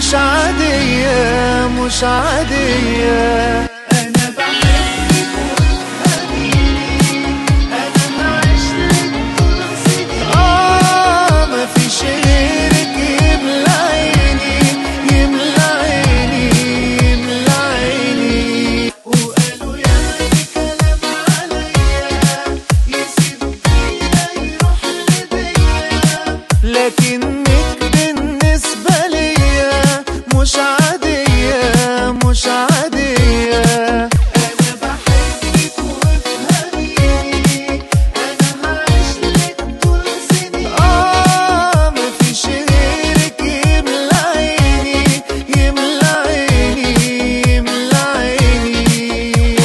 مش عادية مش عادية أنا بحبك وبتهديني أنا هعيشلك طول سنين آه مفيش غيرك يملى عيني يملى عيني يملى عيني وقالوا يعني كلام عليا يسيب فيا يروح لبيا لكنك بالنسبة ليا مش عادية مش عادية أنا بحبك وافهميني أنا هعيشلك طول سنين آه مفيش غيرك يملى عيني يملى عيني يملى عيني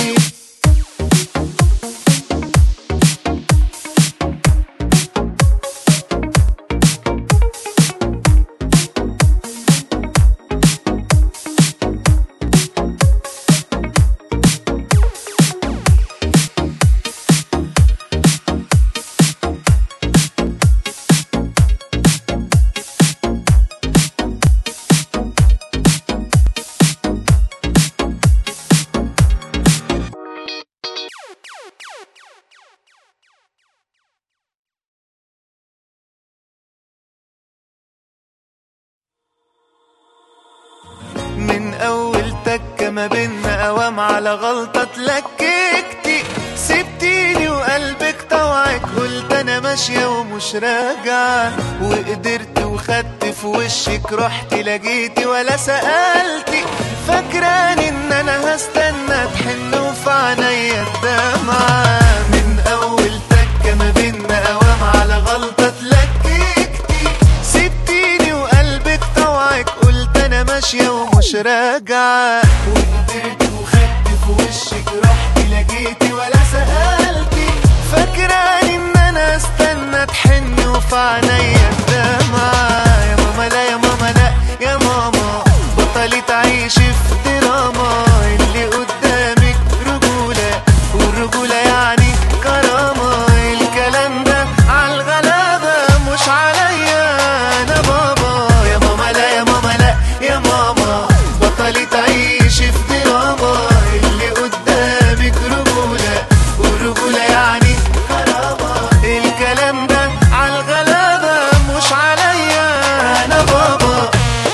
من اول تكة ما بينا قوام على غلطة اتلككتي سبتيني وقلبك طوعك قلت انا ماشية ومش راجعة وقدرت وخدت في وشك رحت لقيتي ولا سألتي فاكراني ان انا هستنى تحن وفي عينيا الدمعة من اول تكة ما بينا قوام على غلطة اتلككتي سبتيني وقلبك طوعك قلت انا ماشية ومش راجعة وقدرت وخدت في وشك رحت لقيتي ولا سألتي فاكراني ان انا استنى تحني وفي عينيا الدمعة يا ماما لا يا ماما لا يا ماما بطلي تعيشي في دراما اللي قدامك رجولة والرجولة يعني كرامة الكلام ده عالغلابة مش عليا انا بابا يا ماما لا يا ماما لا يا ماما بطلي تعيشي في دراما اللي قدامك رجولة والرجولة يعني كرامة الكلام ده عالغلابة مش عليا انا بابا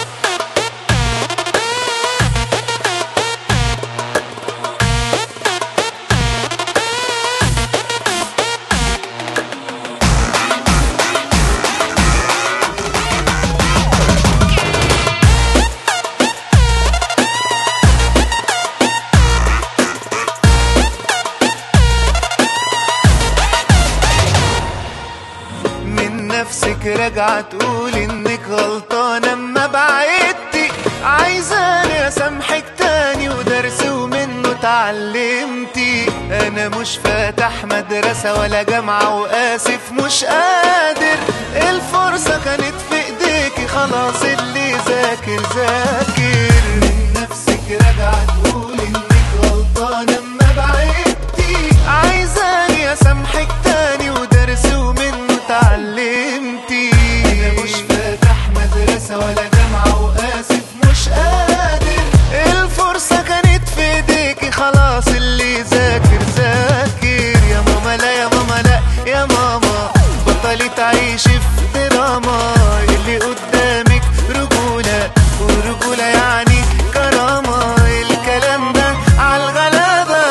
من نفسك راجعة تقول انك غلطانة اما بعدتي عايزاني اسامحك تاني ودرس ومنه اتعلمتي انا مش فاتح مدرسة ولا جامعة واسف مش قادر الفرصة كانت في ايديكي خلاص اللي ذاكر ذاكر من نفسك راجعة تقول انك غلطانة اما بعدتي عايزاني اسامحك تاني ودرس ومنه اتعلمتي انا مش فاتح مدرسة ولا جامعة واسف مش قادر الفرصة كانت في ايديكي خلاص اللي ذاكر ذاكر يا ماما لا يا ماما لا يا ماما بطلي تعيشي في دراما اللي قدامك رجولة والرجولة يعني كرامة الكلام ده عالغلابة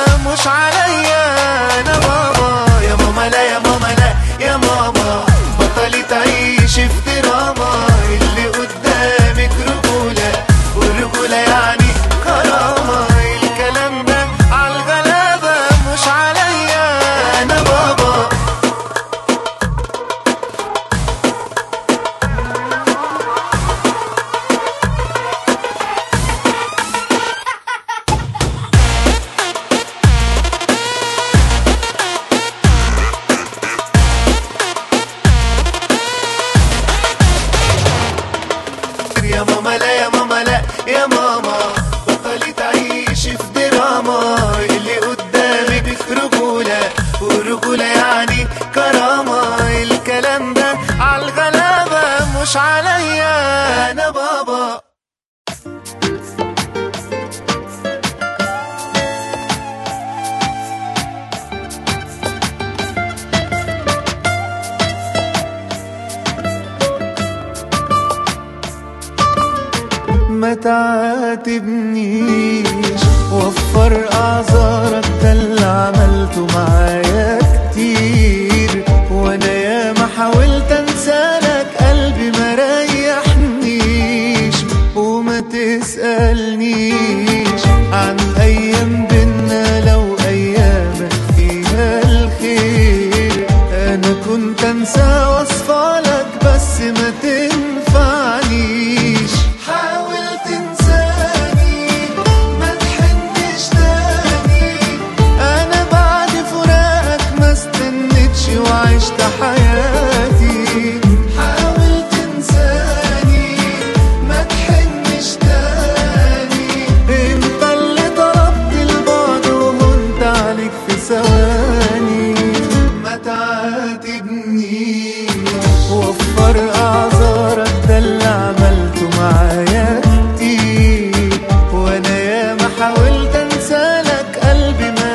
تعاتبنيش وفر اعذارك ده اللي عملته معايا كتير وانا ياما حاولت انسالك قلبي ما ريحنيش وما تسألنيش عن ايام بينا لو ايامك فيها الخير انا كنت انسى واصفالك بس ما تنفعنيش حاول تنساني ما تحنش تاني انا بعد فراقك ما استنيتش وعشت حياتي حاول تنساني ما تحنش تاني انت اللي ضربت البعد وهنت عليك في ثواني ما تعاتبنيش وفر اعذارك ده اللي عملته معايا كتير وانا ياما حاولت انسالك قلبي ما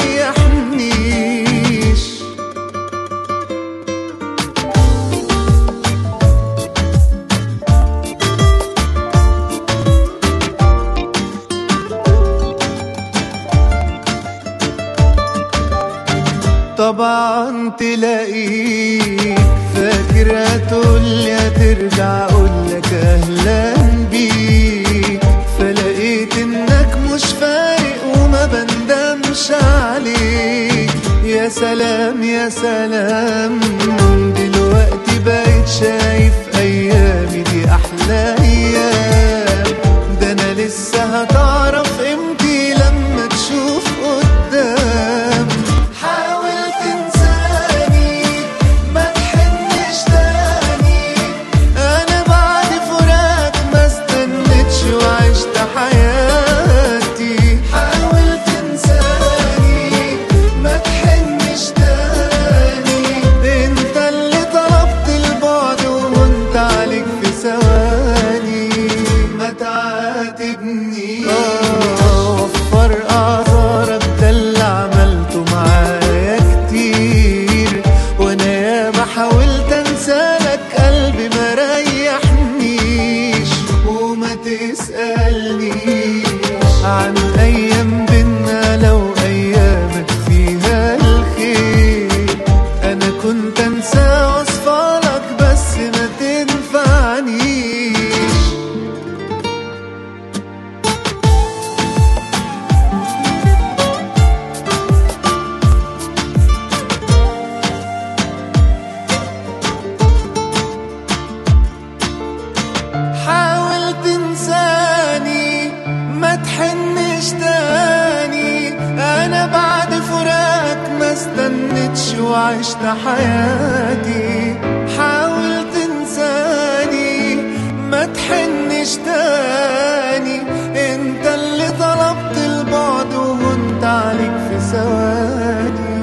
ريحنيش طبعا تلاقيك فاكر هتقولي هترجع اقولك اهلا بيك فلقيت انك مش فارق وما بندمش عليك يا سلام يا سلام دلوقتي بقيت شايف ايامي دي احلى ايام ده انا لسه هتعرف قيمتي لما تشوف قدام حاول تنساني ما تحنش تاني انا بعد فراق ما استنيتش وعشت حياتي حاول تنساني ما تحنش تاني انت اللي طلبت البعد وانت عليك في ثواني ما تعاتبني وفر اعذارك ده اللي عملته معايا كتير وانا ياما حاولت انسالك قلبي ما ريحنيش وما تسألنيش عن ايام بينا لو ايامك فيها الخير انا كنت انسى وصفالك بس ما تنفعنيش حاول تنساني ما تحنش تاني انا بعد فراقك ما استنيتش وعشت حياتي حاول تنساني ما تحنش تاني انت اللي طلبت البعد وهنت عليك في ثواني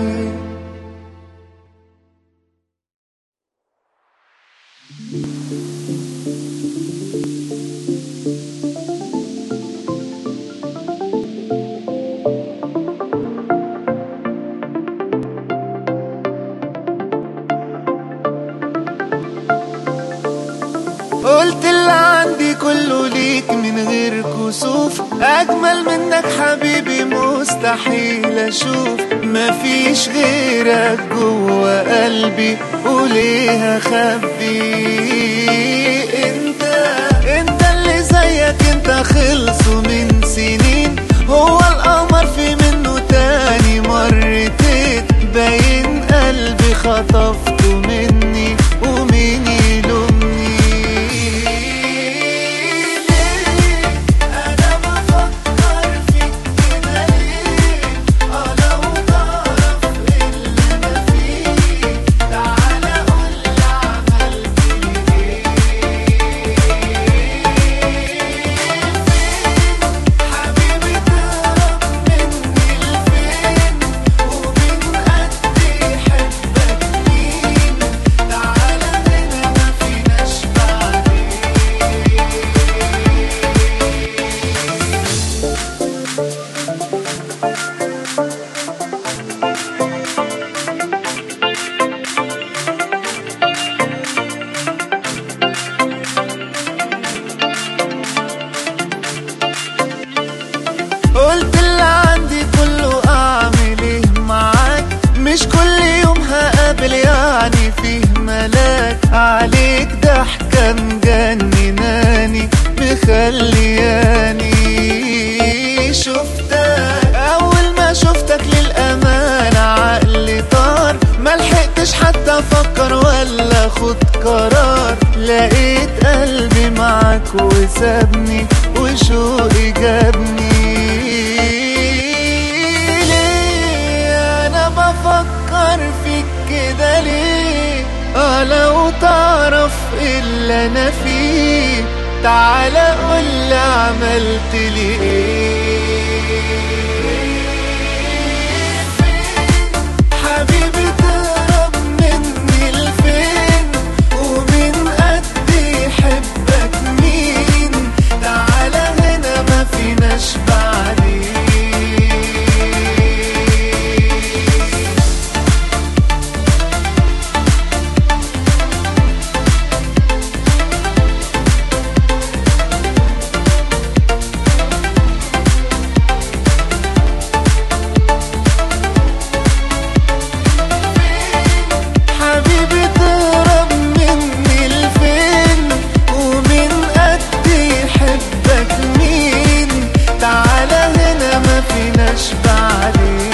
قلت اللي عندي كله ليك من غير كسوف اجمل منك حبيبي مستحيل اشوف مفيش غيرك جوا قلبي وليه اخبي انت انت اللي زيك انت خلصوا من سنين هو القمر في منه تاني مرتين باين قلبي خطفته مني ومين يلومني ليه انا بفكر فيك كده ليه اه لو تعرف اللي انا فيه تعالى قولي عملت ايه فين مخلياني شفتك اول ما شفتك للامانه عقلي طار ملحقتش حتى افكر ولا اخد قرار لقيت قلبي معاك وسابني وشوقي جابني ليه انا بفكر فيك كده ليه اه لو تعرف اللي انا فيه تعالى قولي عملت لي ايه حبيبي تهرب مني لفين ومن قد يحبك مين تعالى هنا ما فيناش بعدين حبيبي تهرب مني لفين ومن قد يحبك مين تعالى هنا ما فيناش بعدين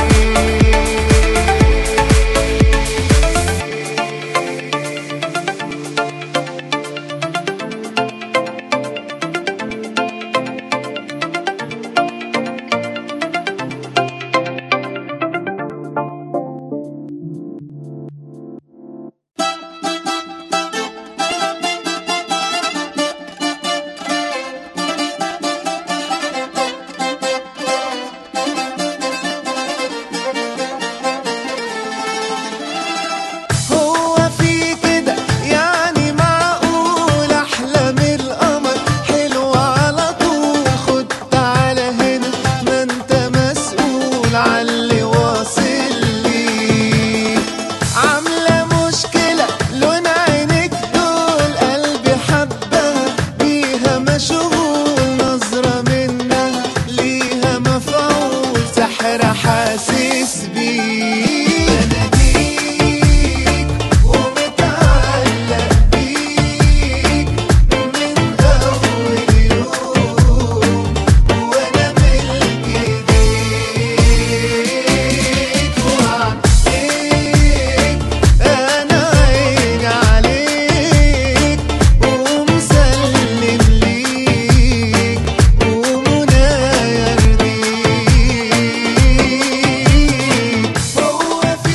هو في كده يعني معقول احلام القمر حلوة على طول خد تعالى هنا ما انت مسؤول عاللي واصل لي عاملة مشكلة لون عينك دول قلبي حبها بيها مشغول نظرة منها ليها مفعول سحر حاسس بيه بناديك ومتعلق بيك من أول يوم وأنا ملك إيديك وعليك أنا عيني عليك ومسلم ليك ومنايا يرضيك هو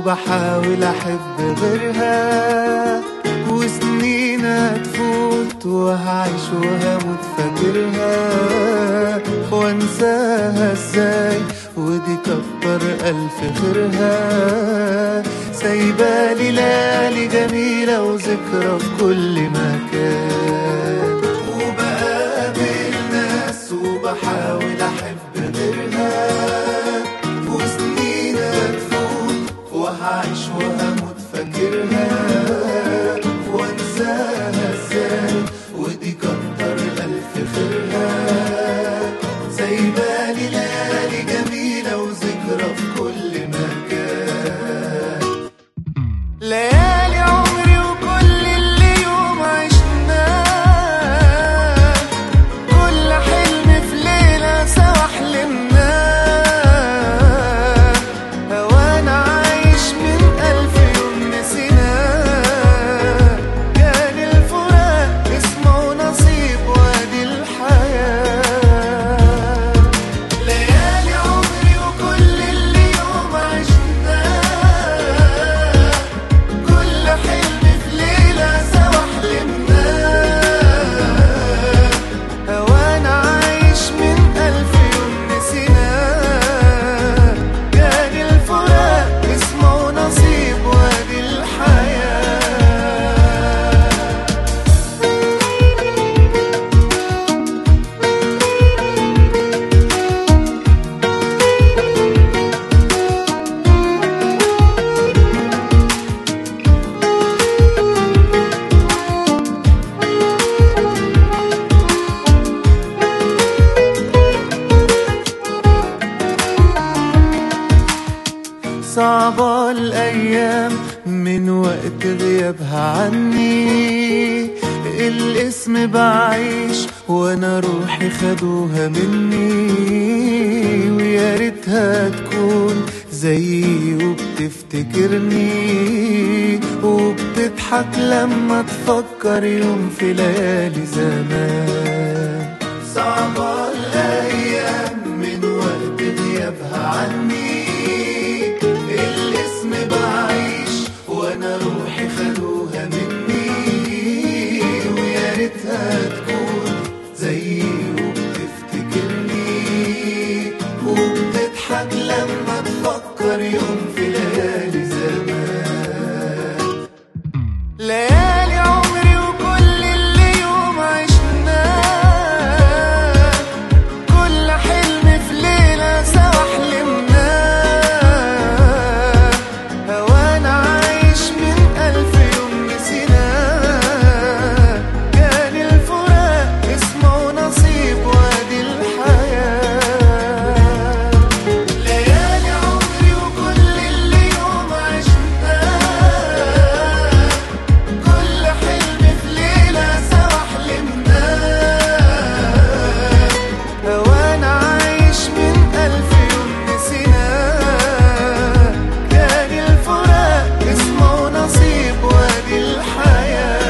وبحاول احب غيرها وسنين هتفوت وهعيش وهموت فاكرها وانساها ازاي ودي كتر الف خيرها سايبالي ليالي جميلة وذكرى في كل مكان وبقابل ناس وبحاول احب غيرها وسنين هتفوت وهعيش وهموت فاكرها وانساها ازاي ودي كتر الف خيرها سايبالي ليالي جميلة وذكرى في كل مكان ليالي عمري وكل اللي يوم عشناه كل حلم في ليلة سوا حلمناه وانا عايش من ألف يوم نسيناه كان الفراق اسمه نصيب وادي الحياة ليالي عمري وكل اللي يوم عشناه كل حلم في ليلة سوا حلمناه وانا عايش من ألف يوم نسيناه كان الفراق اسمه نصيب وادي الحياة صعبة الأيام من وقت غيابها عني الاسم بعيش وانا روحي خدوها مني ويا ريتها تكون زيي وبتفتكرني وبتضحك لما تفكر يوم في ليالي زمان صعبة الأيام من وقت غيابها عني الاسم بعيش وانا روحي خدوها مني ويا ريتها تكون زيي وبتفتكرني وبتضحك لما تفكر يوم في ليالي زمان ليالي عمري وكل اللي يوم عشناه كل حلم في ليلة سوا حلمناه وانا عايش من ألف يوم نسيناه كان الفراق اسمه نصيب وادي الحياة ليالي عمري وكل اللي يوم عشناه كل حلم في ليلة سوا حلمناه وانا عايش من ألف يوم نسيناه كان الفراق اسمه نصيب وادي الحياة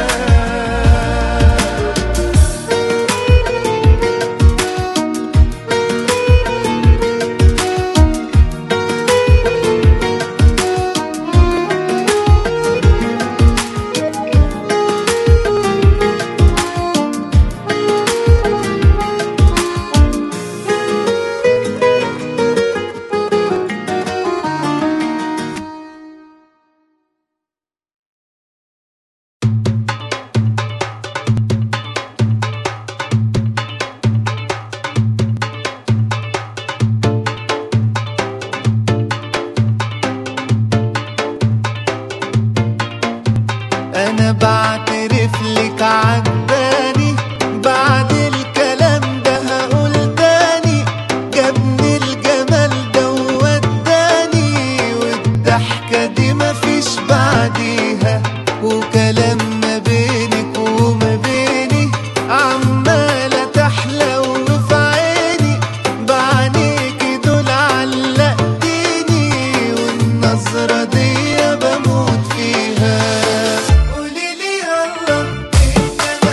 انا بعترف لك عجباني بعد الكلام ده هقول تاني جابني الجمال ده ووداني والضحكة دي مفيش بعديها وكلام ما بينك وما بيني عمالة تحلى وفي عيني بعينيكي دول علقتيني والنظرة دي بموت فيها قولي لي يلا انت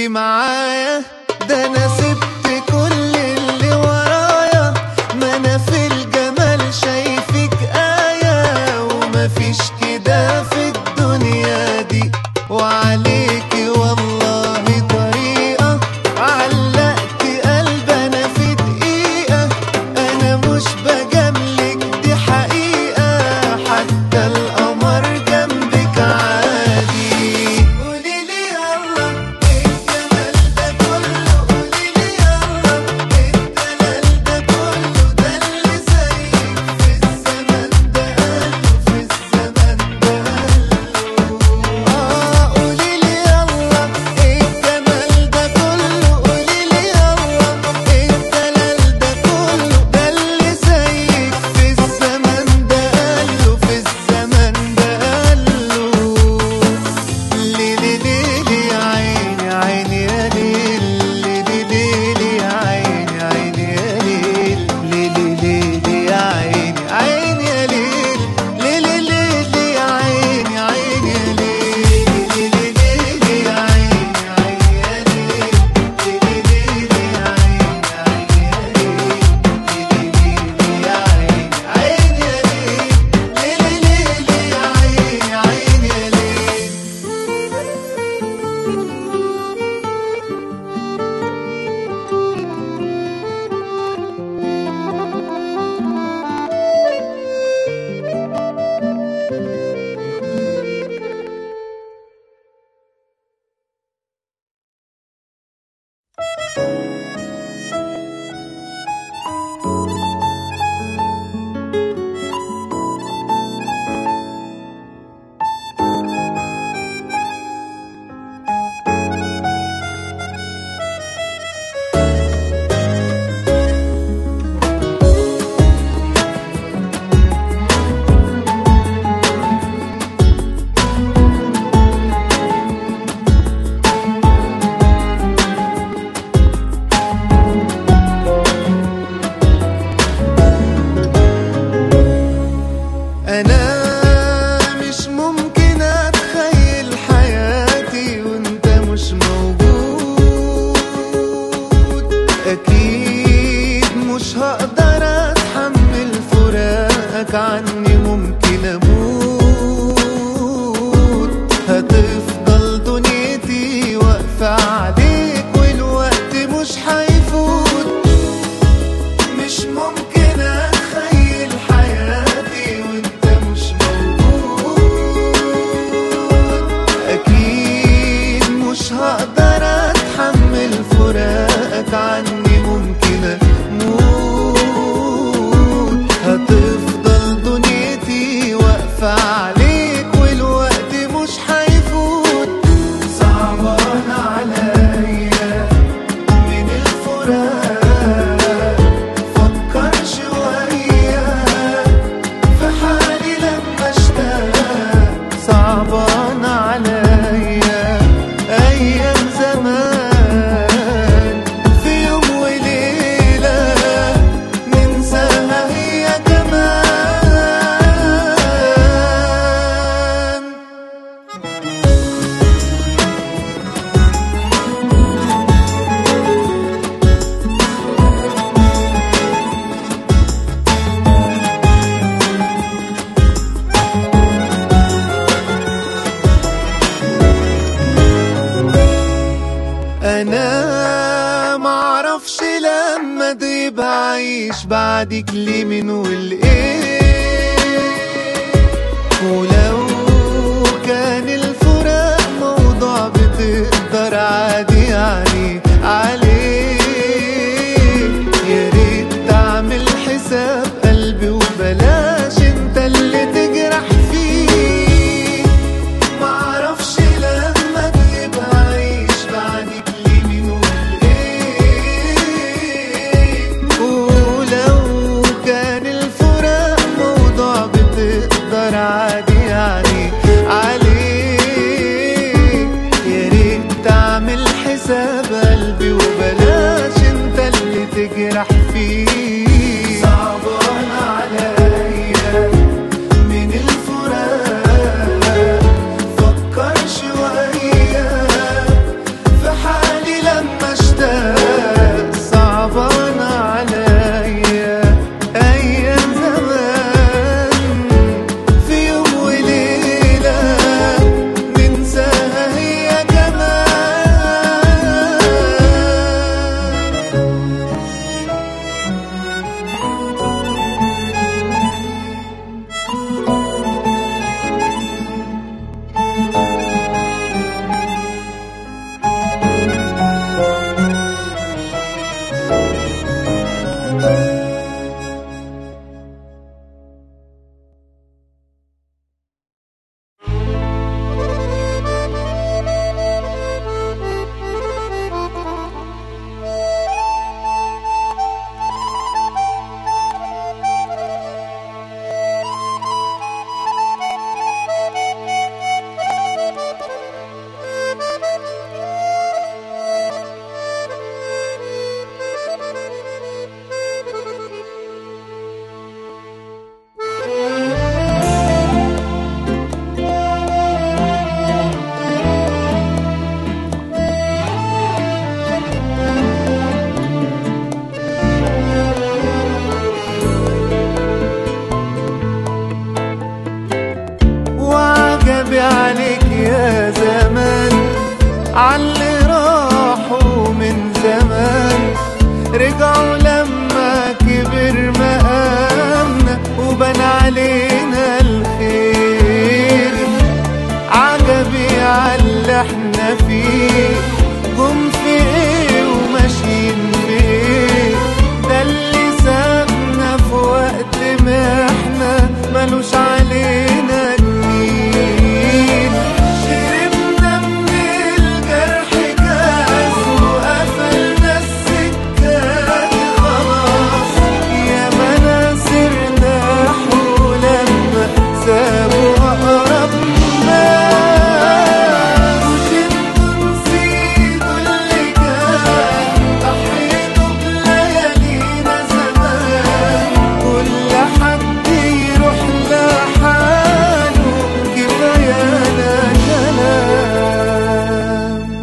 تيجي معايا ده انا سبت كل اللي ورايا ما انا في الجمال شايفك آية ومفيش كده في الدنيا دي وعليكي والله طريقة علقت قلب انا في دقيقة انا مش بجاملك دي حقيقة حتى القمر جنبك عادي قولي لي يلا ايه الجمال ده كله قولي لي يلا ايه الدلال ده كله ده اللي زيك في الزمن ده قاله في الزمن ده قاله اه قولي لي يلا ايه الجمال ده كله قولي لي يلا ايه الدلال ده كله ده اللي زيك في الزمن ده قاله في الزمن ده قاله ليلي ليلي يا عيني عيني يا ليل ليلي ليلي يا عيني عيني يا ليل ليلي ليلي يا عيني عيني يا ليل ليلي ليلي يا عيني عيني يا ليل ليلي ليلي يا عيني عيني يا ليل ليلي ليلي يا عيني عيني يا ليل ليلي ليلي يا عيني عيني يا ليل ليلي ليلي يا عيني عيني يا ليل انا مش ممكن اتخيل حياتي وانت مش موجود اكيد مش هقدر اتحمل فراقك عني ممكن اموت هتفضل دنيتي واقفة عليك والوقت مش هيفوت مش ممكن اتخيل حياتي وانت مش موجود اكيد مش هقدر اتحمل فراقك عني ممكن اموت هتفضل دنيتي واقفة عليك والوقت مش هيفوت صعبان عليا من الفراق فكر شوية في حالي لما اشتاق صعبان عليا أيام زمان في يوم وليلة ننساها هي كمان انا معرفش لما تغيب عايش بعدك ليه من والايه ولو كان الفراق موضوع بتقدر عادي يعني عليه يا ريت تعمل حساب قلبي وبلاش انت اللي تجرح فيه معرفش لما تغيب عايش بعدك ليه مين والايه ولو كان الفراق عاللي راحوا من زمان رجعوا لما كبر مقامنا وبان علينا الخير عجبي عاللي احنا فيه جم في ايه وماشيين في ايه ده اللي سابنا في وقت ما احنا ملوش علينا جميل شربنا من الجرح كاس وقفلنا السكات خلاص يا مناصر ناحوا لما سابوا أقرب ناس مش انتوا نسيتوا اللي كان ضحيتوا بليالينا زمان كل حد يروح لحاله كفايانا كلام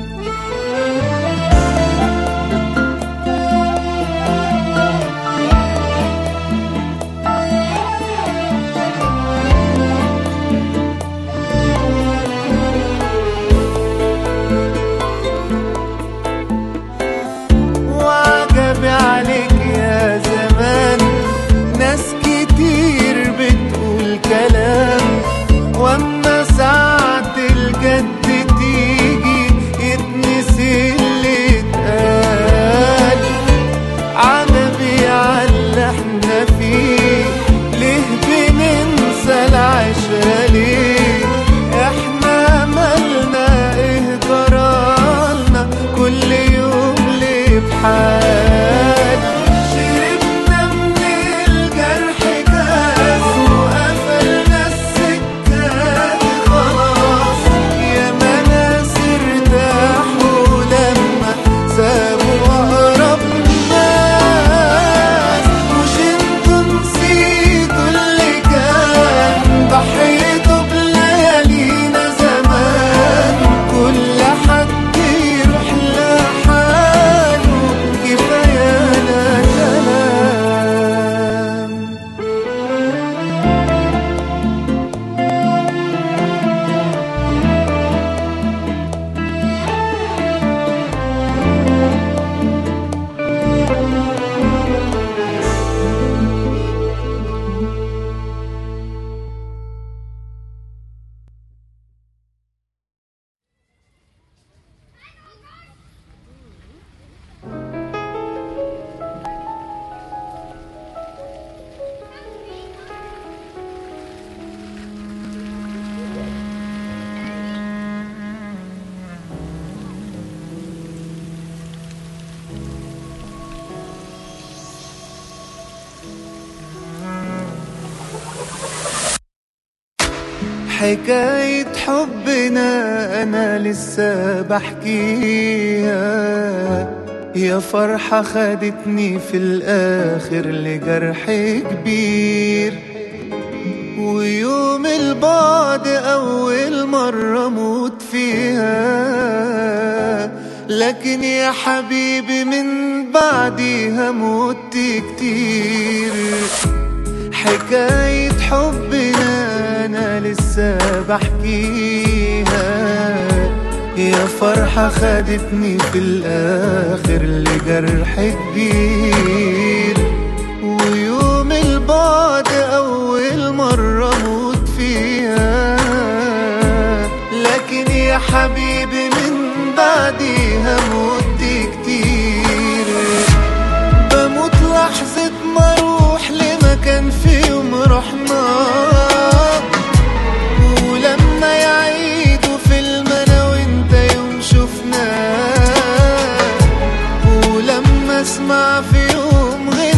وعجبي عليك يا زمان ناس كتير بتقول كلام واما ساعة الجد تيجي يتنسي اللي اتقال عجبي عاللي احنا فيه ليه بننسى العشرة ليه احنا مالنا ايه جرالنا كل يوم ليه بحال شربنا من الجرح كاس وقفلنا السكات خلاص يا مناصر ارتاحوا لما سابوا أقرب ناس مش انتوا نسيتوا اللي كان ضحيتوا بليالينا زمان كل حد يروح لحاله كفايانا كلام حكاية حبنا أنا لسه بحكيها يا فرحة خدتني في الآخر لجرح كبير ويوم البعد أول مرة موت فيها لكن يا حبيبي من بعديها موت كتير حكاية حبنا أنا لسه بحكيها يا فرحة خدتني في الآخر لجرح كبير ويوم البعد أول مرة موت فيها لكن يا حبيبي من بعديها موت كتير بموت لحظة ما اروح لمكان في يوم رحنا ولما يعيدوا فيلم انا وانت يوم شفناه ولما اسمع في يوم غير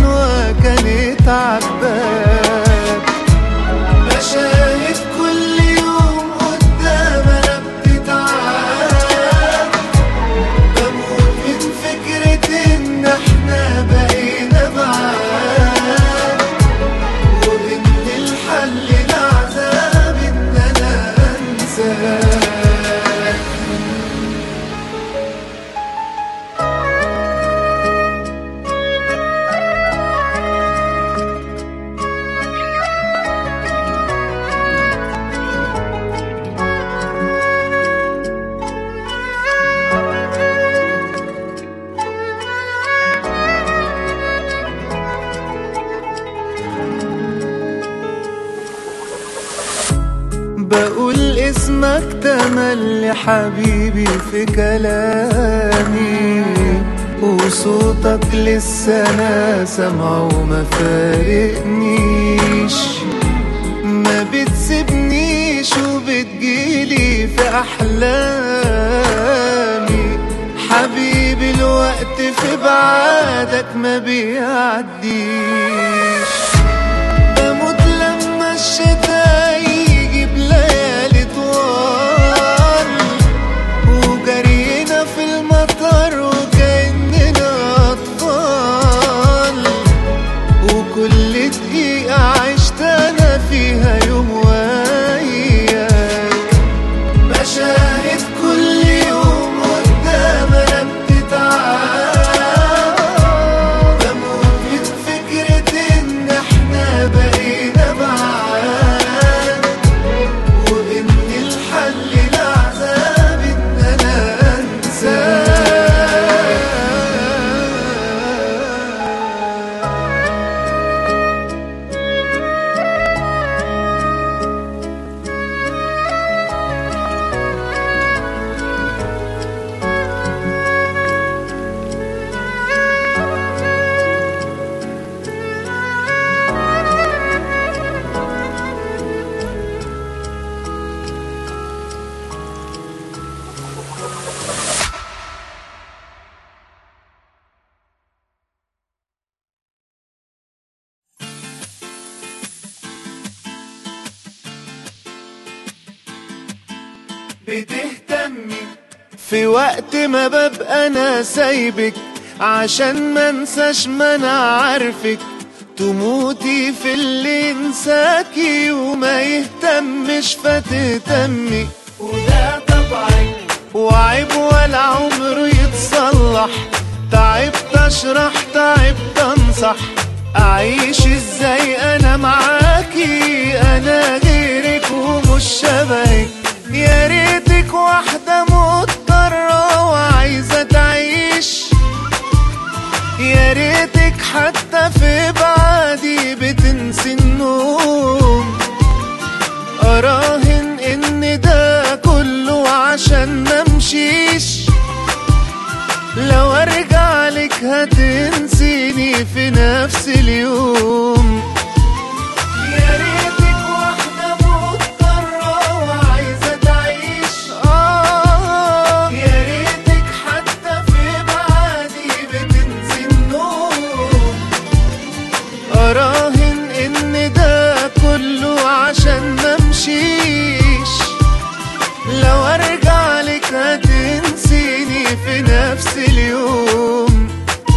بقول اسمك تملي حبيبي في كلامي وصوتك لسه انا سامعه وما فارقنيش ما بتسيبنيش وبتجيلي في احلامي حبيبي الوقت في بعادك ما بيعديش بموت لما الشتا يجي بليالي طوال وجرينا في المطر وكأننا أطفال وكل دقيقة عشت أنا فيها يوم وياك مشاهد كل يوم قدام أنا بتتعاد بموت من فكرة إن إحنا بقينا بعاد وإن الحل العذاب إن أنا أنساك بتهتمي في وقت ما ببقى انا سايبك عشان ما انساش ما انا عارفك تموتي في اللي انساكي وما يهتمش فتهتمي وده طبعك وعيب ولا عمره يتصلح تعبت اشرح تعبت انصح اعيش ازاي انا معاكي انا غيرك ومش شبهك يا ريتك واحدة مضطرة وعايزة تعيش يا ريتك حتى في بعدي بتنسي النوم اراهن ان ده كله عشان ممشيش لو ارجع لك هتنسيني في نفس اليوم يا ريتك واحدة مضطرة وعايزة تعيش آه يا ريتك حتى في بعدي بتنسي النوم أراهن إن ده كله عشان ممشيش لو أرجع لك هتنسيني في نفس اليوم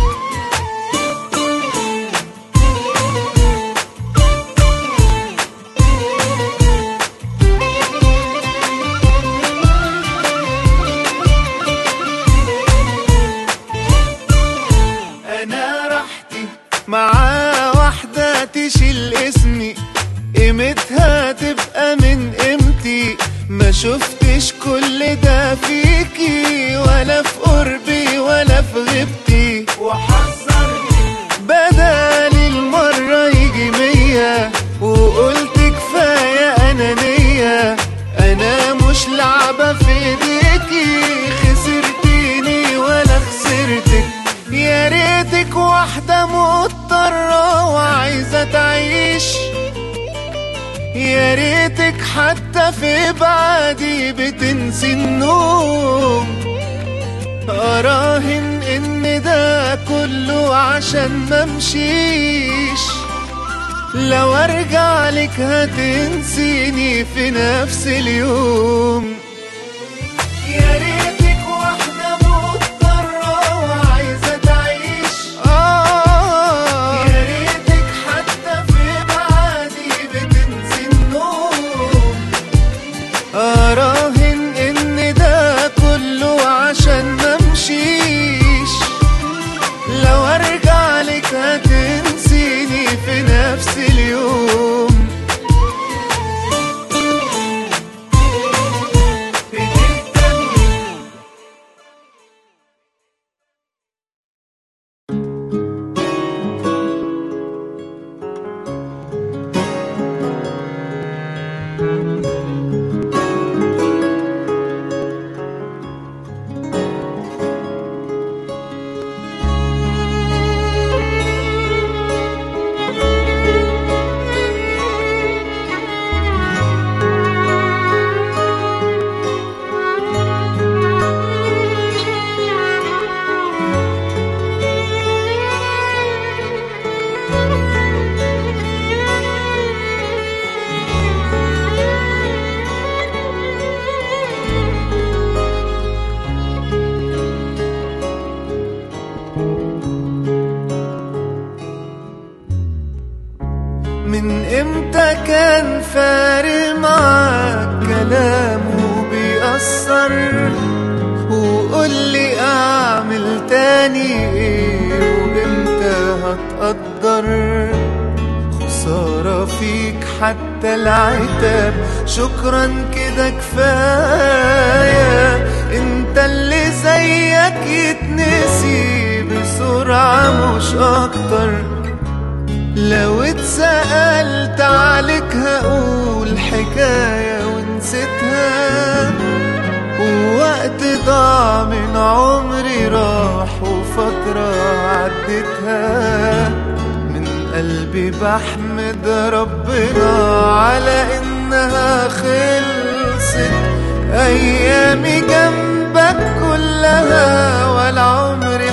انا راحتي مع واحدة تشيل اسمي قيمتها تبقى من قيمتي ما شفتش كل ده فيكي ولا في قربي ولا في غيبتي وحذرتي بدل المرة يجي مية وقلت كفاية أنانية أنا مش لعبة في ايديكي خسرتيني ولا خسرتك يا ريتك واحدة مضطرة وعايزة تعيش يا ريتك حتى في بعدي بتنسي النوم أراهن إن ده كله عشان ممشيش لو أرجع لك هتنسيني في نفس اليوم يا ريتك واحدة مضطرة وعايزة تعيش آه يا ريتك حتى في بعدي بتنسي النوم أراهن إن ده كله عشان ممشيش لو أرجع لك هتنسيني في نفس اليوم بتهتمي من امتى كان فارق معاك كلامه بيأثر وقول لي اعمل تاني ايه وامتى هتقدر خسارة فيك حتى العتاب شكرا كده كفاية انت اللي زيك يتنسي بسرعة مش اكتر لو اتسألت عليك هقول حكاية ونسيتها ووقت ضاع من عمري راح وفترة عدتها من قلبي بحمد ربنا على انها خلصت ايامي جنبك كلها ولا عمري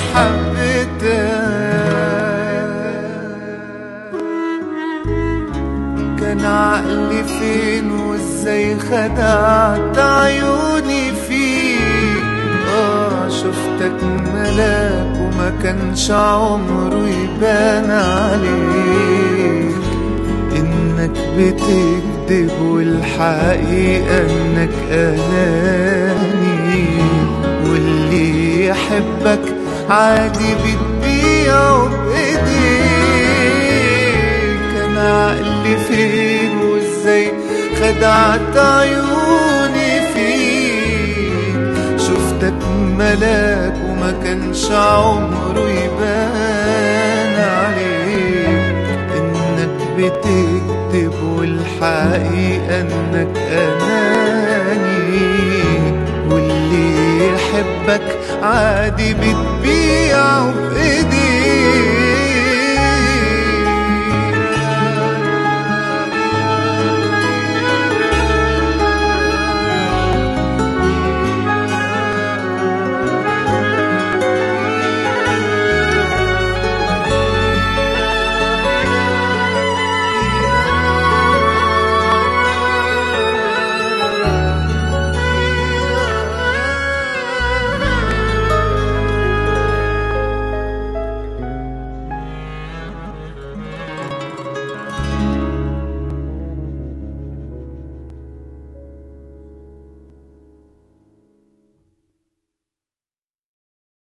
حبيتها كان عقلي فين وازاي خدعت عيوني فيك اه شفتك ملاك وما كانش عمره يبان عليك انك بتكذب والحقيقة انك اناني واللي يحبك عادي بتبيعه بايديك كان عقلي فين وازاي خدعت عيوني فيك شفتك ملاك وما كانش عمره يبان عليك انك بتكذب والحقيقة انك اناني واللي يحبك عادي بتبيعه بايديك